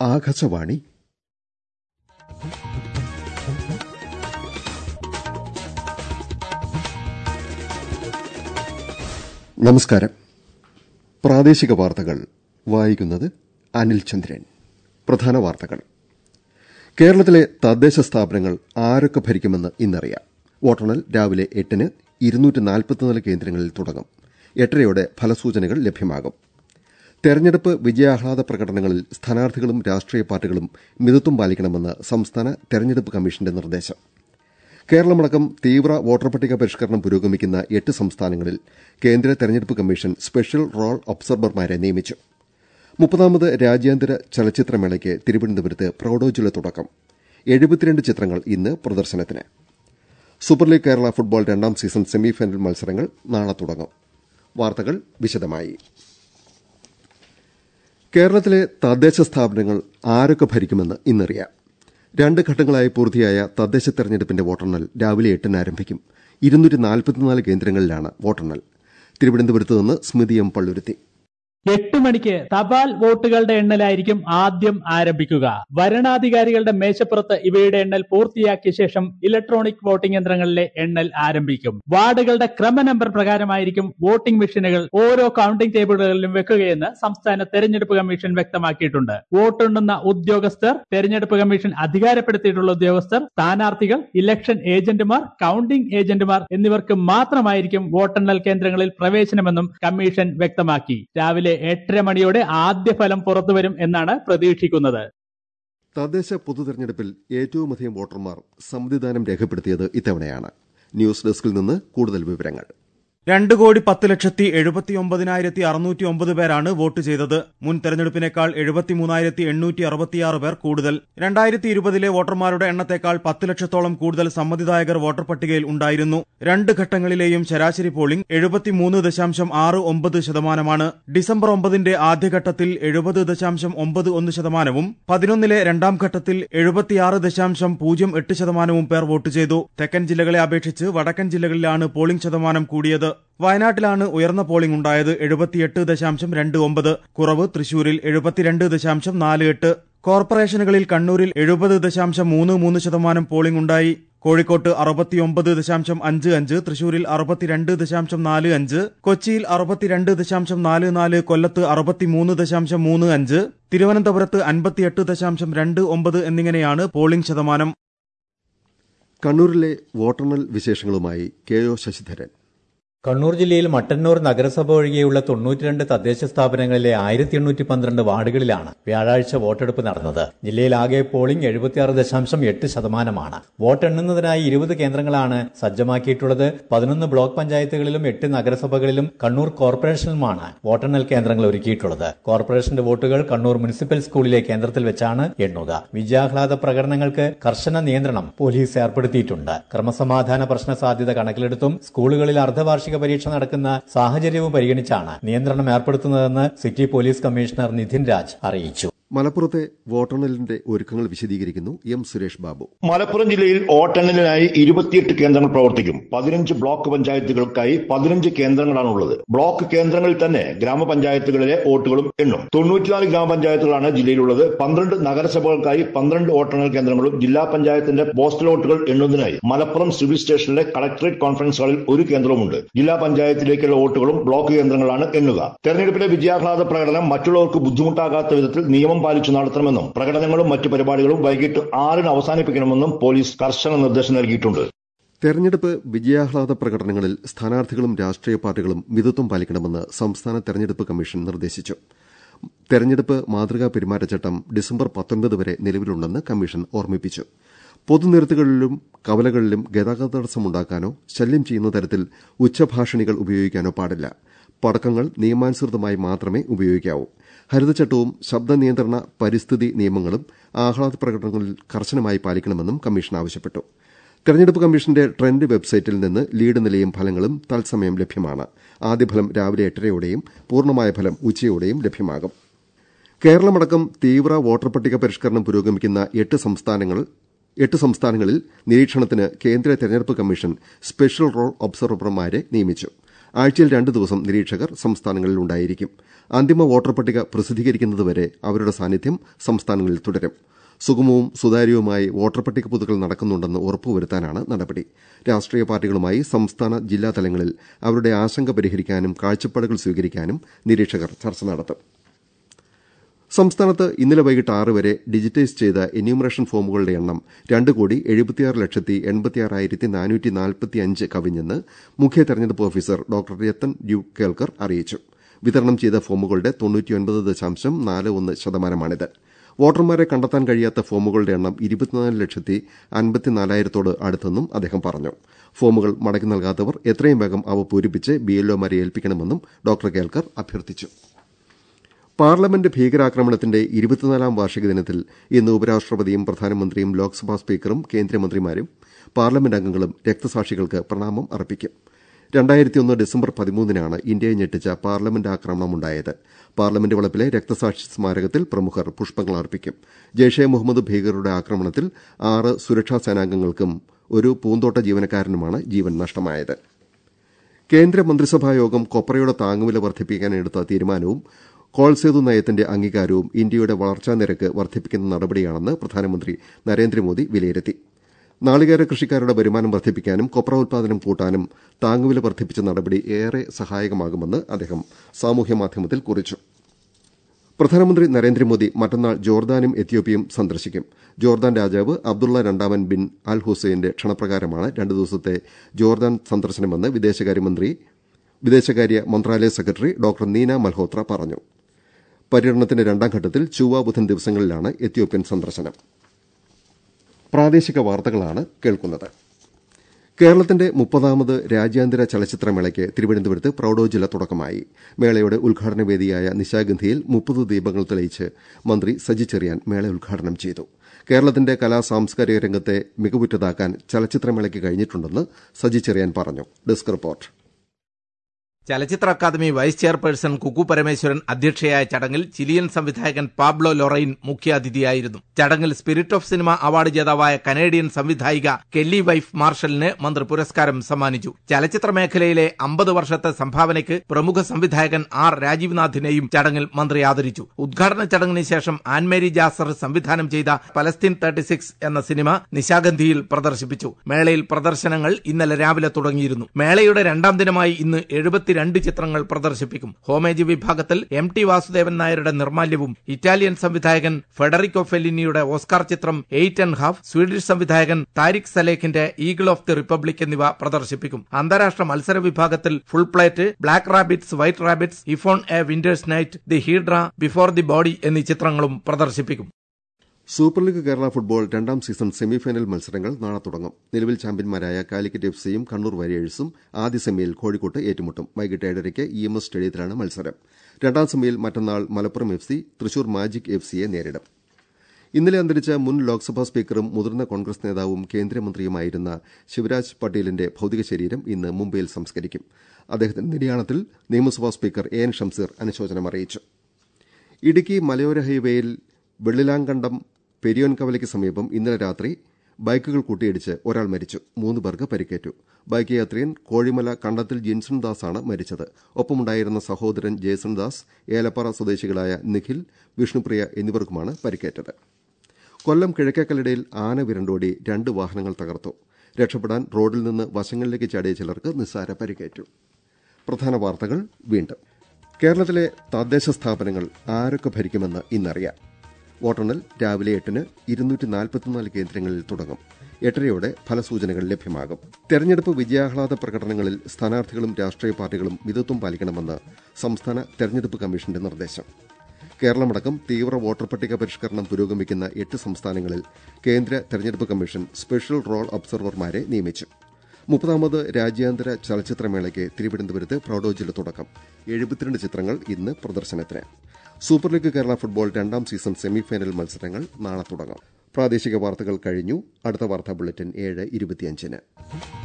ആകാശവാണി നമസ്കാരം പ്രാദേശിക വാർത്തകൾ വായിക്കുന്നത് അനിൽ ചന്ദ്രൻ പ്രധാന വാർത്തകൾ കേരളത്തിലെ തദ്ദേശ സ്ഥാപനങ്ങൾ ആരൊക്കെ ഭരിക്കുമെന്ന് ഇന്നറിയാം വോട്ടെണ്ണൽ രാവിലെ എട്ടിന് ഇരുന്നൂറ്റി കേന്ദ്രങ്ങളിൽ തുടങ്ങും എട്ടരയോടെ ഫലസൂചനകൾ ലഭ്യമാകും തെരഞ്ഞെടുപ്പ് വിജയാഹ്ലാദ പ്രകടനങ്ങളിൽ സ്ഥാനാർത്ഥികളും രാഷ്ട്രീയ പാർട്ടികളും മിതത്വം പാലിക്കണമെന്ന് സംസ്ഥാന തെരഞ്ഞെടുപ്പ് കമ്മീഷന്റെ നിർദ്ദേശം കേരളമടക്കം തീവ്ര വോട്ടർ പട്ടിക പരിഷ്കരണം പുരോഗമിക്കുന്ന എട്ട് സംസ്ഥാനങ്ങളിൽ കേന്ദ്ര തെരഞ്ഞെടുപ്പ് കമ്മീഷൻ സ്പെഷ്യൽ റോൾ ഒബ്സർവർമാരെ നിയമിച്ചു മുപ്പതാമത് രാജ്യാന്തര ചലച്ചിത്രമേളയ്ക്ക് തിരുവനന്തപുരത്ത് പ്രൌഢോജ്വല തുടക്കം എഴുപത്തിരണ്ട് ചിത്രങ്ങൾ ഇന്ന് പ്രദർശനത്തിന് സൂപ്പർ ലീഗ് കേരള ഫുട്ബോൾ രണ്ടാം സീസൺ സെമിഫൈനൽ മത്സരങ്ങൾ നാളെ തുടങ്ങും വാർത്തകൾ വിശദമായി കേരളത്തിലെ തദ്ദേശ സ്ഥാപനങ്ങൾ ആരൊക്കെ ഭരിക്കുമെന്ന് ഇന്നറിയാം രണ്ട് ഘട്ടങ്ങളായി പൂർത്തിയായ തദ്ദേശ തെരഞ്ഞെടുപ്പിന്റെ വോട്ടെണ്ണൽ രാവിലെ എട്ടിന് ആരംഭിക്കും കേന്ദ്രങ്ങളിലാണ് വോട്ടെണ്ണൽ തിരുവനന്തപുരത്ത് നിന്ന് സ്മിതി എം പള്ളുരുത്തി എട്ട് മണിക്ക് തപാൽ വോട്ടുകളുടെ എണ്ണലായിരിക്കും ആദ്യം ആരംഭിക്കുക വരണാധികാരികളുടെ മേശപ്പുറത്ത് ഇവയുടെ എണ്ണൽ പൂർത്തിയാക്കിയ ശേഷം ഇലക്ട്രോണിക് വോട്ടിംഗ് യന്ത്രങ്ങളിലെ എണ്ണൽ ആരംഭിക്കും വാർഡുകളുടെ ക്രമ നമ്പർ പ്രകാരമായിരിക്കും വോട്ടിംഗ് മെഷീനുകൾ ഓരോ കൌണ്ടിംഗ് ടേബിളുകളിലും വെക്കുകയെന്ന് സംസ്ഥാന തെരഞ്ഞെടുപ്പ് കമ്മീഷൻ വ്യക്തമാക്കിയിട്ടുണ്ട് വോട്ടെണ്ണുന്ന ഉദ്യോഗസ്ഥർ തെരഞ്ഞെടുപ്പ് കമ്മീഷൻ അധികാരപ്പെടുത്തിയിട്ടുള്ള ഉദ്യോഗസ്ഥർ സ്ഥാനാർത്ഥികൾ ഇലക്ഷൻ ഏജന്റുമാർ കൌണ്ടിംഗ് ഏജന്റുമാർ എന്നിവർക്ക് മാത്രമായിരിക്കും വോട്ടെണ്ണൽ കേന്ദ്രങ്ങളിൽ പ്രവേശനമെന്നും കമ്മീഷൻ വ്യക്തമാക്കി രാവിലെ എട്ടര മണിയോടെ ആദ്യ ഫലം പുറത്തുവരും എന്നാണ് പ്രതീക്ഷിക്കുന്നത് തദ്ദേശ പൊതുതെരഞ്ഞെടുപ്പിൽ ഏറ്റവുമധികം വോട്ടർമാർ സമ്മതിദാനം രേഖപ്പെടുത്തിയത് ഇത്തവണയാണ് ന്യൂസ് ഡെസ്കിൽ നിന്ന് കൂടുതൽ വിവരങ്ങൾ രണ്ട് കോടി പത്ത് ലക്ഷത്തി എഴുപത്തിയൊമ്പതിനായിരത്തി അറുന്നൂറ്റി ഒമ്പത് പേരാണ് വോട്ട് ചെയ്തത് മുൻ തെരഞ്ഞെടുപ്പിനേക്കാൾ എഴുപത്തിമൂന്നായിരത്തി എണ്ണൂറ്റി അറുപത്തിയാറ് പേർ കൂടുതൽ രണ്ടായിരത്തി ഇരുപതിലെ വോട്ടർമാരുടെ എണ്ണത്തേക്കാൾ പത്ത് ലക്ഷത്തോളം കൂടുതൽ സമ്മതിദായകർ വോട്ടർ പട്ടികയിൽ ഉണ്ടായിരുന്നു രണ്ട് ഘട്ടങ്ങളിലെയും ശരാശരി പോളിംഗ് എഴുപത്തിമൂന്ന് ദശാംശം ആറ് ഒമ്പത് ശതമാനമാണ് ഡിസംബർ ഒമ്പതിന്റെ ആദ്യഘട്ടത്തിൽ എഴുപത് ദശാംശം ഒമ്പത് ഒന്ന് ശതമാനവും പതിനൊന്നിലെ രണ്ടാം ഘട്ടത്തിൽ എഴുപത്തിയാറ് ദശാംശം പൂജ്യം എട്ട് ശതമാനവും പേർ വോട്ട് ചെയ്തു തെക്കൻ ജില്ലകളെ അപേക്ഷിച്ച് വടക്കൻ ജില്ലകളിലാണ് പോളിംഗ് ശതമാനം കൂടിയത് വയനാട്ടിലാണ് ഉയർന്ന പോളിംഗ് ഉണ്ടായത് എഴുപത്തിയെട്ട് ദശാംശം രണ്ട് ഒമ്പത് കുറവ് തൃശൂരിൽ എഴുപത്തിരണ്ട് ദശാംശം നാല് എട്ട് കോർപ്പറേഷനുകളിൽ കണ്ണൂരിൽ എഴുപത് ദശാംശം മൂന്ന് മൂന്ന് ശതമാനം പോളിംഗ് ഉണ്ടായി കോഴിക്കോട്ട് അറുപത്തിയൊമ്പത് ദശാംശം അഞ്ച് അഞ്ച് തൃശൂരിൽ അറുപത്തിരണ്ട് ദശാംശം നാല് അഞ്ച് കൊച്ചിയിൽ അറുപത്തിരണ്ട് ദശാംശം നാല് നാല് കൊല്ലത്ത് അറുപത്തിമൂന്ന് ദശാംശം മൂന്ന് അഞ്ച് തിരുവനന്തപുരത്ത് അൻപത്തിയെട്ട് ദശാംശം രണ്ട് ഒമ്പത് എന്നിങ്ങനെയാണ് പോളിംഗ് ശതമാനം കണ്ണൂരിലെ വോട്ടെണ്ണൽ വിശേഷങ്ങളുമായി കെ ഒ ശശിധരൻ കണ്ണൂർ ജില്ലയിൽ മട്ടന്നൂർ നഗരസഭ ഒഴികെയുള്ള തൊണ്ണൂറ്റിരണ്ട് തദ്ദേശ സ്ഥാപനങ്ങളിലെ ആയിരത്തി എണ്ണൂറ്റി പന്ത്രണ്ട് വാർഡുകളിലാണ് വ്യാഴാഴ്ച വോട്ടെടുപ്പ് നടന്നത് ജില്ലയിൽ ആകെ പോളിംഗ് എഴുപത്തിയാറ് ദശാംശം എട്ട് ശതമാനമാണ് വോട്ടെണ്ണുന്നതിനായി ഇരുപത് കേന്ദ്രങ്ങളാണ് സജ്ജമാക്കിയിട്ടുള്ളത് പതിനൊന്ന് ബ്ലോക്ക് പഞ്ചായത്തുകളിലും എട്ട് നഗരസഭകളിലും കണ്ണൂർ കോർപ്പറേഷനിലുമാണ് വോട്ടെണ്ണൽ കേന്ദ്രങ്ങൾ ഒരുക്കിയിട്ടുള്ളത് കോർപ്പറേഷന്റെ വോട്ടുകൾ കണ്ണൂർ മുനിസിപ്പൽ സ്കൂളിലെ കേന്ദ്രത്തിൽ വെച്ചാണ് എണ്ണുക വിജയാഹ്ലാദ പ്രകടനങ്ങൾക്ക് കർശന നിയന്ത്രണം പോലീസ് ഏർപ്പെടുത്തിയിട്ടുണ്ട് ക്രമസമാധാന പ്രശ്ന സാധ്യത കണക്കിലെടുത്തും സ്കൂളുകളിൽ അർദ്ധവാർഷിക വാർഷിക പരീക്ഷ നടക്കുന്ന സാഹചര്യവും പരിഗണിച്ചാണ് നിയന്ത്രണം ഏർപ്പെടുത്തുന്നതെന്ന് city police commissioner Nitin Raj അറിയിച്ചു മലപ്പുറത്തെ വോട്ടെണ്ണലിന്റെ ഒരുക്കങ്ങൾ വിശദീകരിക്കുന്നു എം സുരേഷ് ബാബു മലപ്പുറം ജില്ലയിൽ വോട്ടെണ്ണലിനായി ഇരുപത്തിയെട്ട് കേന്ദ്രങ്ങൾ പ്രവർത്തിക്കും പതിനഞ്ച് ബ്ലോക്ക് പഞ്ചായത്തുകൾക്കായി പതിനഞ്ച് കേന്ദ്രങ്ങളാണുള്ളത് ബ്ലോക്ക് കേന്ദ്രങ്ങളിൽ തന്നെ ഗ്രാമപഞ്ചായത്തുകളിലെ വോട്ടുകളും എണ്ണും തൊണ്ണൂറ്റിനാല് ഗ്രാമപഞ്ചായത്തുകളാണ് ജില്ലയിലുള്ളത് പന്ത്രണ്ട് നഗരസഭകൾക്കായി പന്ത്രണ്ട് വോട്ടെണ്ണൽ കേന്ദ്രങ്ങളും ജില്ലാ പഞ്ചായത്തിന്റെ പോസ്റ്റൽ വോട്ടുകൾ എണ്ണുന്നതിനായി Malappuram civil station collectorate conference ഹാളിൽ ഒരു കേന്ദ്രവുമുണ്ട് ജില്ലാ പഞ്ചായത്തിലേക്കുള്ള വോട്ടുകളും ബ്ലോക്ക് കേന്ദ്രങ്ങളാണ് എണ്ണുക തെരഞ്ഞെടുപ്പിലെ വിജയാഹ്ലാദ പ്രകടനം മറ്റുള്ളവർക്ക് ബുദ്ധിമുട്ടാകാത്ത വിധത്തിൽ നിയമം പാലിച്ചു നടത്തണമെന്നും പ്രകടനങ്ങളും മറ്റു പരിപാടികളും വൈകിട്ട് ആറിന് അവസാനിപ്പിക്കണമെന്നും പോലീസ് കർശന നിർദ്ദേശം നൽകിയിട്ടുണ്ട് തെരഞ്ഞെടുപ്പ് വിജയാഹ്ലാദ പ്രകടനങ്ങളിൽ സ്ഥാനാർത്ഥികളും രാഷ്ട്രീയ പാർട്ടികളും മിതത്വം പാലിക്കണമെന്ന് സംസ്ഥാന തെരഞ്ഞെടുപ്പ് കമ്മീഷൻ നിർദ്ദേശിച്ചു തെരഞ്ഞെടുപ്പ് മാതൃകാ പെരുമാറ്റച്ചട്ടം ഡിസംബർ പത്തൊൻപത് വരെ നിലവിലുണ്ടെന്ന് കമ്മീഷൻ ഓർമ്മിപ്പിച്ചു പൊതുനിരത്തുകളിലും കവലകളിലും ഗതാഗത തടസ്സമുണ്ടാക്കാനോ ശല്യം ചെയ്യുന്ന തരത്തിൽ ഉച്ചഭാഷിണികൾ ഉപയോഗിക്കാനോ പാടില്ല പടക്കങ്ങൾ നിയമാനുസൃതമായി മാത്രമേ ഉപയോഗിക്കാവൂ ഹരിതചട്ടവും ശബ്ദ നിയന്ത്രണ പരിസ്ഥിതി നിയമങ്ങളും ആഹ്ലാദ പ്രകടനങ്ങളിൽ കർശനമായി പാലിക്കണമെന്നും കമ്മീഷൻ ആവശ്യപ്പെട്ടു തെരഞ്ഞെടുപ്പ് കമ്മീഷന്റെ ട്രെൻഡ് വെബ്സൈറ്റിൽ നിന്ന് ലീഡ് നിലയും ഫലങ്ങളും തത്സമയം ലഭ്യമാണ് ആദ്യഫലം രാവിലെ എട്ടരയോടെയും പൂർണ്ണമായ ഫലം ഉച്ചയോടെയും ലഭ്യമാകും കേരളമടക്കം തീവ്ര വോട്ടർ പട്ടിക പരിഷ്കരണം പുരോഗമിക്കുന്ന എട്ട് സംസ്ഥാനങ്ങൾ എട്ട് സംസ്ഥാനങ്ങളിൽ നിരീക്ഷണത്തിന് കേന്ദ്ര തെരഞ്ഞെടുപ്പ് കമ്മീഷൻ സ്പെഷ്യൽ റോൾ ഒബ്സർവർമാരെ നിയമിച്ചു ആഴ്ചയിൽ രണ്ട് ദിവസം നിരീക്ഷകർ സംസ്ഥാനങ്ങളിൽ ഉണ്ടായിരിക്കും അന്തിമ വോട്ടർ പട്ടിക പ്രസിദ്ധീകരിക്കുന്നതുവരെ അവരുടെ സാന്നിധ്യം സംസ്ഥാനങ്ങളിൽ തുടരും സുഗമവും സുതാര്യവുമായി വോട്ടർ പട്ടിക പുതുക്കൽ നടക്കുന്നുണ്ടെന്ന് ഉറപ്പുവരുത്താനാണ് നടപടി രാഷ്ട്രീയ പാർട്ടികളുമായി സംസ്ഥാന ജില്ലാ തലങ്ങളിൽ അവരുടെ ആശങ്ക പരിഹരിക്കാനും കാഴ്ചപ്പാടുകൾ സ്വീകരിക്കാനും നിരീക്ഷകർ ചർച്ച നടത്തും സംസ്ഥാനത്ത് ഇന്നലെ വൈകിട്ട് ആറ് വരെ ഡിജിറ്റൈസ് ചെയ്ത എന്യൂമറേഷൻ ഫോമുകളുടെ എണ്ണം രണ്ട് കോടി എഴുപത്തിയാറ് ലക്ഷത്തി എൺപത്തിയാറായിരത്തി നാനൂറ്റി നാൽപ്പത്തിയഞ്ച് കവിഞ്ഞെന്ന് മുഖ്യ തെരഞ്ഞെടുപ്പ് officer doctor Rattan U Kelkar അറിയിച്ചു വിതരണം ചെയ്ത ഫോമുകളുടെ തൊണ്ണൂറ്റിയൊൻപത് ദശാംശം നാല് ഒന്ന് ശതമാനമാണിത് വോട്ടർമാരെ കണ്ടെത്താൻ കഴിയാത്ത ഫോമുകളുടെ എണ്ണം ഇരുപത്തിനാല് ലക്ഷത്തി അൻപത്തിനാലായിരത്തോട് അടുത്തെന്നും അദ്ദേഹം പറഞ്ഞു ഫോമുകൾ മടക്കി നൽകാത്തവർ എത്രയും വേഗം അവ പൂരിപ്പിച്ച് ബിഎൽഒമാരെ ഏൽപ്പിക്കണമെന്നും ഡോക്ടർ കേൽക്കർ അഭ്യർത്ഥിച്ചു പാർലമെന്റ് ഭീകരാക്രമണത്തിന്റെ ഇരുപത്തിനാലാം വാർഷിക ദിനത്തിൽ ഇന്ന് ഉപരാഷ്ട്രപതിയും പ്രധാനമന്ത്രിയും ലോക്സഭാ സ്പീക്കറും കേന്ദ്രമന്ത്രിമാരും പാർലമെന്റ് അംഗങ്ങളും രക്തസാക്ഷികൾക്ക് പ്രണാമം അർപ്പിക്കും രണ്ടായിരത്തിയൊന്ന് ഡിസംബർ പതിമൂന്നിനാണ് ഇന്ത്യയെ ഞെട്ടിച്ച പാർലമെന്റ് ആക്രമണമുണ്ടായത് പാർലമെന്റ് വളപ്പിലെ രക്തസാക്ഷി സ്മാരകത്തിൽ പ്രമുഖർ പുഷ്പങ്ങൾ അർപ്പിക്കും ജെയ്ഷെ മുഹമ്മദ് ഭീകരരുടെ ആക്രമണത്തിൽ ആറ് സുരക്ഷാ സേനാംഗങ്ങൾക്കും ഒരു പൂന്തോട്ട ജീവനക്കാരനുമാണ് ജീവൻ നഷ്ടമായത് കേന്ദ്ര മന്ത്രിസഭാ യോഗം കൊപ്രയുടെ താങ്ങുവില വർദ്ധിപ്പിക്കാനെടുത്ത തീരുമാനവും കോൾ സേതു നയത്തിന്റെ അംഗീകാരവും ഇന്ത്യയുടെ വളർച്ചാ നിരക്ക് വർദ്ധിപ്പിക്കുന്ന നടപടിയാണെന്ന് പ്രധാനമന്ത്രി നരേന്ദ്രമോദി വിലയിരുത്തി നാളികേര കൃഷിക്കാരുടെ വരുമാനം വർദ്ധിപ്പിക്കാനും കൊപ്ര ഉൽപാദനം കൂട്ടാനും താങ്ങുവില വർദ്ധിപ്പിച്ച നടപടി ഏറെ സഹായകമാകുമെന്ന് അദ്ദേഹം സാമൂഹ്യമാധ്യമത്തിൽ കുറിച്ചു പ്രധാനമന്ത്രി നരേന്ദ്രമോദി മറ്റന്നാൾ ജോർദാനും എത്യോപ്യയും സന്ദർശിക്കും ജോർദാൻ രാജാവ് അബ്ദുള്ള രണ്ടാമൻ ബിൻ അൽ ഹുസൈന്റെ ക്ഷണപ്രകാരമാണ് രണ്ടു ദിവസത്തെ ജോർദാൻ സന്ദർശനമെന്ന് വിദേശകാര്യമന്ത്രി വിദേശകാര്യ മന്ത്രാലയ സെക്രട്ടറി ഡോക്ടർ നീന മൽഹോത്ര പറഞ്ഞു പര്യടനത്തിന്റെ രണ്ടാം ഘട്ടത്തിൽ ചൊവ്വ ബുധൻ ദിവസങ്ങളിലാണ് എത്യോപ്യൻ സന്ദർശനം പ്രാദേശിക വാർത്തകളാണ് കേൾക്കുന്നത് കേരളത്തിന്റെ മുപ്പതാമത് രാജ്യാന്തര ചലച്ചിത്രമേളയ്ക്ക് തിരുവനന്തപുരത്ത് പ്രൌഢോജ്വല തുടക്കമായി മേളയുടെ ഉദ്ഘാടന വേദിയായ നിശാഗന്ധിയിൽ മുപ്പത് ദീപങ്ങൾ തെളിയിച്ച് മന്ത്രി സജി ചെറിയാൻ മേള ഉദ്ഘാടനം ചെയ്തു കേരളത്തിന്റെ കലാ സാംസ്കാരിക രംഗത്തെ മികവുറ്റതാക്കാൻ ചലച്ചിത്രമേളയ്ക്ക് കഴിഞ്ഞിട്ടുണ്ടെന്ന് സജി ചെറിയാൻ പറഞ്ഞു ഡെസ്ക് റിപ്പോർട്ട് ചലച്ചിത്ര academy vice chairperson Kukku Parameswaran അധ്യക്ഷയായ ചടങ്ങിൽ ചിലിയൻ സംവിധായകൻ പാബ്ലോ ലൊറൈൻ മുഖ്യാതിഥിയായിരുന്നു ചടങ്ങിൽ സ്പിരിറ്റ് ഓഫ് സിനിമ അവാർഡ് ജേതാവായ കനേഡിയൻ സംവിധായിക കെല്ലി വൈഫ് മാർഷലിന് മന്ത്രി പുരസ്കാരം സമ്മാനിച്ചു ചലച്ചിത്ര മേഖലയിലെ അമ്പത് വർഷത്തെ സംഭാവനയ്ക്ക് പ്രമുഖ സംവിധായകൻ ആർ രാജീവ്നാഥിനെയും ചടങ്ങിൽ മന്ത്രി ആദരിച്ചു ഉദ്ഘാടന ചടങ്ങിന് ശേഷം ആൻമേരി ജാസർ സംവിധാനം ചെയ്ത പലസ്തീൻ തേർട്ടി സിക്സ് എന്ന സിനിമ നിശാഗന്ധിയിൽ പ്രദർശിപ്പിച്ചു മേളയിൽ പ്രദർശനങ്ങൾ ഇന്നലെ രാവിലെ തുടങ്ങിയിരുന്നു മേളയുടെ രണ്ടാം ദിനമായി ഇന്ന് എഴുപത്തി രണ്ട് ചിത്രങ്ങൾ പ്രദർശിപ്പിക്കും ഹോമേജ് വിഭാഗത്തിൽ എം ടി വാസുദേവൻ നായരുടെ നിർമാല്യവും ഇറ്റാലിയൻ സംവിധായകൻ ഫെഡറിക്കോ ഫെല്ലിനിയുടെ ഓസ്കാർ ചിത്രം എയ്റ്റ് ആൻഡ് ഹാഫ് സ്വീഡിഷ് സംവിധായകൻ താരിഖ് സലേഖിന്റെ ഈഗിൾ ഓഫ് ദി റിപ്പബ്ലിക് എന്നിവ പ്രദർശിപ്പിക്കും അന്താരാഷ്ട്ര മത്സര വിഭാഗത്തിൽ full plate black rabbits white rabbits if on a winter's night the hydra before the body എന്നീ ചിത്രങ്ങളും പ്രദർശിപ്പിക്കും സൂപ്പർ ലീഗ് കേരള ഫുട്ബോൾ രണ്ടാം സീസൺ സെമിഫൈനൽ മത്സരങ്ങൾ നാളെ തുടങ്ങും നിലവിൽ ചാമ്പ്യന്മാരായ കാലിക്കറ്റ് എഫ് സിയും കണ്ണൂർ വാരിയേഴ്സും ആദ്യ സെമിയിൽ കോഴിക്കോട്ട് ഏറ്റുമുട്ടും വൈകിട്ട് ഏഴരയ്ക്ക് ഇ എം എസ് സ്റ്റേഡിയത്തിലാണ് മത്സരം രണ്ടാം സെമിയിൽ മറ്റന്നാൾ Malappuram F C Thrissur magic F സിയെ നേരിടും ഇന്നലെ അന്തരിച്ച മുൻ ലോക്സഭാ സ്പീക്കറും മുതിർന്ന കോൺഗ്രസ് നേതാവും കേന്ദ്രമന്ത്രിയുമായിരുന്ന ശിവരാജ് പട്ടേലിന്റെ ഭൌതിക ശരീരം ഇന്ന് മുംബൈയിൽ സംസ്കരിക്കും അദ്ദേഹത്തിന്റെ നിര്യാണത്തിൽ നിയമസഭാ സ്പീക്കർ എ എൻ ഷംസീർ അനുശോചനം അറിയിച്ചു ഇടുക്കി മലയോര ഹൈവേയിൽ വെള്ളിലാങ്കണ്ടം പെരിയോൻകവലയ്ക്ക് സമീപം ഇന്നലെ രാത്രി ബൈക്കുകൾ കൂട്ടിയിടിച്ച് ഒരാൾ മരിച്ചു മൂന്ന് പേർക്ക് പരിക്കേറ്റു ബൈക്ക് യാത്രികൻ കോഴിമല കണ്ടത്തിൽ ജിൻസൺ ദാസാണ് മരിച്ചത് ഒപ്പമുണ്ടായിരുന്ന സഹോദരൻ ജേസൺ ദാസ് ഏലപ്പാറ സ്വദേശികളായ നിഖിൽ വിഷ്ണുപ്രിയ എന്നിവർക്കുമാണ് പരിക്കേറ്റത് കൊല്ലം കിഴക്കേക്കല്ലടയിൽ ആന വിരണ്ടോടി രണ്ട് വാഹനങ്ങൾ തകർത്തു രക്ഷപ്പെടാൻ റോഡിൽ നിന്ന് വശങ്ങളിലേക്ക് ചാടിയ ചിലർക്ക് നിസ്സാര പരിക്കേറ്റു പ്രധാന വാർത്തകൾ വീണ്ടും കേരളത്തിലെ തദ്ദേശ സ്ഥാപനങ്ങൾ ആരൊക്കെ ഭരിക്കുമെന്ന് ഇന്നറിയാം വോട്ടെണ്ണൽ രാവിലെ എട്ടിന് ഇരുന്നൂറ്റി നാൽപ്പത്തിനാല് കേന്ദ്രങ്ങളിൽ തുടങ്ങും എട്ടരയോടെ ഫലസൂചനകൾ ലഭ്യമാകും തെരഞ്ഞെടുപ്പ് വിജയാഹ്ലാദ പ്രകടനങ്ങളിൽ സ്ഥാനാർത്ഥികളും രാഷ്ട്രീയ പാർട്ടികളും മിതത്വം പാലിക്കണമെന്ന് സംസ്ഥാന തെരഞ്ഞെടുപ്പ് കമ്മീഷന്റെ നിർദ്ദേശം കേരളമടക്കം തീവ്ര വോട്ടർ പട്ടിക പരിഷ്കരണം പുരോഗമിക്കുന്ന എട്ട് സംസ്ഥാനങ്ങളിൽ കേന്ദ്ര തെരഞ്ഞെടുപ്പ് കമ്മീഷൻ സ്പെഷ്യൽ റോൾ ഒബ്സർവർമാരെ നിയമിച്ചു മുപ്പതാമത് രാജ്യാന്തര ചലച്ചിത്രമേളയ്ക്ക് തിരുവനന്തപുരത്ത് പ്രൌഢോജ്വല തുടക്കം എഴുപത്തിരണ്ട് ചിത്രങ്ങൾ ഇന്ന് പ്രദർശനത്തിന് സൂപ്പർ ലീഗ് കേരള ഫുട്ബോൾ രണ്ടാം സീസൺ സെമിഫൈനൽ മത്സരങ്ങൾ നാളെ തുടങ്ങും പ്രാദേശിക വാർത്തകൾ കഴിഞ്ഞു അടുത്ത വാർത്താ ബുള്ളറ്റിൻ ഏഴ് ഇരുപത്തിയഞ്ചിന്